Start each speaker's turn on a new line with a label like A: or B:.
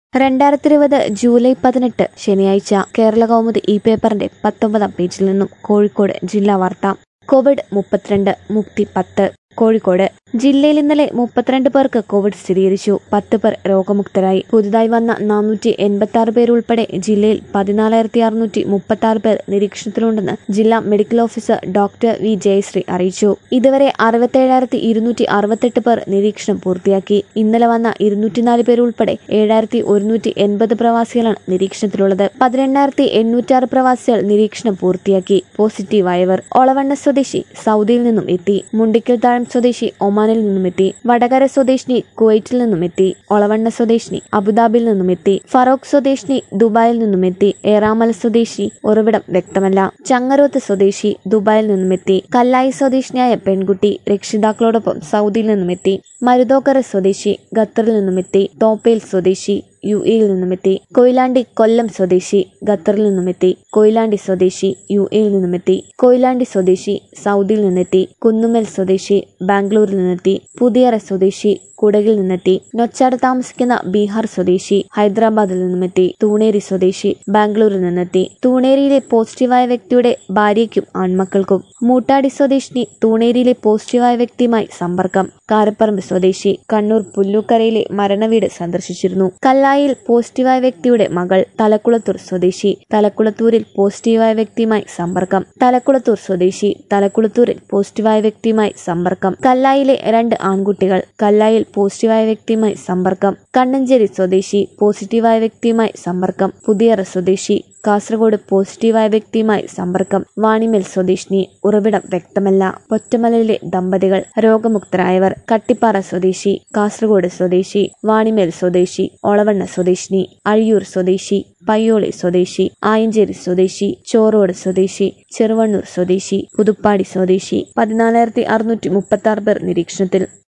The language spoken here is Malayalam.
A: രണ്ടായിരത്തി ഇരുപത് ജൂലൈ പതിനെട്ട് ശനിയാഴ്ച കേരള കൗമുദി ഈ പേപ്പറിന്റെ പത്തൊമ്പതാം പേജിൽ നിന്നും കോഴിക്കോട് ജില്ലാ വാർത്ത കോവിഡ് മുപ്പത്തിരണ്ട് മുക്തി പത്ത് കോഴിക്കോട് ജില്ലയിൽ ഇന്നലെ മുപ്പത്തിരണ്ട് പേർക്ക് കോവിഡ് സ്ഥിരീകരിച്ചു പത്ത് പേർ രോഗമുക്തരായി പുതുതായി വന്ന നാനൂറ്റി എൺപത്തി ആറ് പേരുൾപ്പെടെ ജില്ലയിൽ പതിനാലായിരത്തി അറുന്നൂറ്റി മുപ്പത്തി ആറ് പേർ നിരീക്ഷണത്തിലുണ്ടെന്ന് ജില്ലാ medical officer doctor V Jayashree അറിയിച്ചു ഇതുവരെ അറുപത്തേഴായിരത്തി ഇരുന്നൂറ്റി അറുപത്തെട്ട് പേർ നിരീക്ഷണം പൂർത്തിയാക്കി ഇന്നലെ വന്ന ഇരുന്നൂറ്റിനാല് പേരുൾപ്പെടെ ഏഴായിരത്തി ഒരുന്നൂറ്റി എൺപത് പ്രവാസികളാണ് നിരീക്ഷണത്തിലുള്ളത് പതിനെണ്ണായിരത്തി എണ്ണൂറ്റാറ് പ്രവാസികൾ നിരീക്ഷണം പൂർത്തിയാക്കി പോസിറ്റീവായവർ ഒളവണ്ണ സ്വദേശി സൗദിയിൽ നിന്നും എത്തി മുണ്ടിക്കൽ താഴം സ്വദേശി ഒമാനിൽ നിന്നും എത്തി വടകര സ്വദേശിനി കുവൈറ്റിൽ നിന്നും എത്തി ഒളവണ്ണ സ്വദേശിനി അബുദാബിയിൽ നിന്നും എത്തി ഫറോക്ക് സ്വദേശിനി ദുബായിൽ നിന്നും എത്തി ഏറാമല സ്വദേശി ഉറവിടം വ്യക്തമല്ല ചങ്ങരോത്ത് സ്വദേശി ദുബായിൽ നിന്നും എത്തി കല്ലായി സ്വദേശിനിയായ പെൺകുട്ടി രക്ഷിതാക്കളോടൊപ്പം സൗദിയിൽ നിന്നും എത്തി മരുതോക്കര സ്വദേശി ഖത്തറിൽ നിന്നും എത്തി തോപ്പയിൽ സ്വദേശി യു എയിൽ നിന്നുമെത്തി കൊയിലാണ്ടി കൊല്ലം സ്വദേശി ഖത്തറിൽ നിന്നുമെത്തി കൊയിലാണ്ടി സ്വദേശി യു എയിൽ നിന്നുമെത്തി കൊയിലാണ്ടി സ്വദേശി സൗദിയിൽ നിന്നെത്തി കുന്നുമ്മൽ സ്വദേശി ബാംഗ്ലൂരിൽ നിന്നെത്തി പുതിയറ സ്വദേശി കുടകിൽ നിന്നെത്തി നൊച്ചാട് താമസിക്കുന്ന ബീഹാർ സ്വദേശി ഹൈദരാബാദിൽ നിന്നുമെത്തി തൂണേരി സ്വദേശി ബാംഗ്ലൂരിൽ നിന്നെത്തി തൂണേരിയിലെ പോസിറ്റീവായ വ്യക്തിയുടെ ഭാര്യയ്ക്കും ആൺമക്കൾക്കും മൂട്ടാടി സ്വദേശിനി തൂണേരിയിലെ പോസിറ്റീവായ വ്യക്തിയുമായി സമ്പർക്കം കാരപ്പറമ്പ് സ്വദേശി കണ്ണൂർ പുല്ലൂക്കരയിലെ മരണവീട് സന്ദർശിച്ചിരുന്നു കല്ലായിൽ പോസിറ്റീവായ വ്യക്തിയുടെ മകൾ തലക്കുളത്തൂർ സ്വദേശി തലക്കുളത്തൂരിൽ പോസിറ്റീവായ വ്യക്തിയുമായി സമ്പർക്കം തലക്കുളത്തൂർ സ്വദേശി തലക്കുളത്തൂരിൽ പോസിറ്റീവായ വ്യക്തിയുമായി സമ്പർക്കം കല്ലായിലെ രണ്ട് ആൺകുട്ടികൾ കല്ലായിൽ പോസിറ്റീവായ വ്യക്തിയുമായി സമ്പർക്കം കണ്ണഞ്ചേരി സ്വദേശി പോസിറ്റീവായ വ്യക്തിയുമായി സമ്പർക്കം പുതിയറ സ്വദേശി കാസർഗോഡ് പോസിറ്റീവായ വ്യക്തിയുമായി സമ്പർക്കം വാണിമേൽ സ്വദേശിനി ഉറവിടം വ്യക്തമല്ല ഒറ്റമലയിലെ ദമ്പതികൾ രോഗമുക്തരായവർ കട്ടിപ്പാറ സ്വദേശി കാസർഗോഡ് സ്വദേശി വാണിമേൽ സ്വദേശി ഒളവണ്ണ സ്വദേശിനി അഴിയൂർ സ്വദേശി പയ്യോളി സ്വദേശി ആയഞ്ചേരി സ്വദേശി ചോറോട് സ്വദേശി ചെറുവണ്ണൂർ സ്വദേശി പുതുപ്പാടി സ്വദേശി പതിനാലായിരത്തി അറുന്നൂറ്റി മുപ്പത്തി ആറ് പേർ നിരീക്ഷണത്തിൽ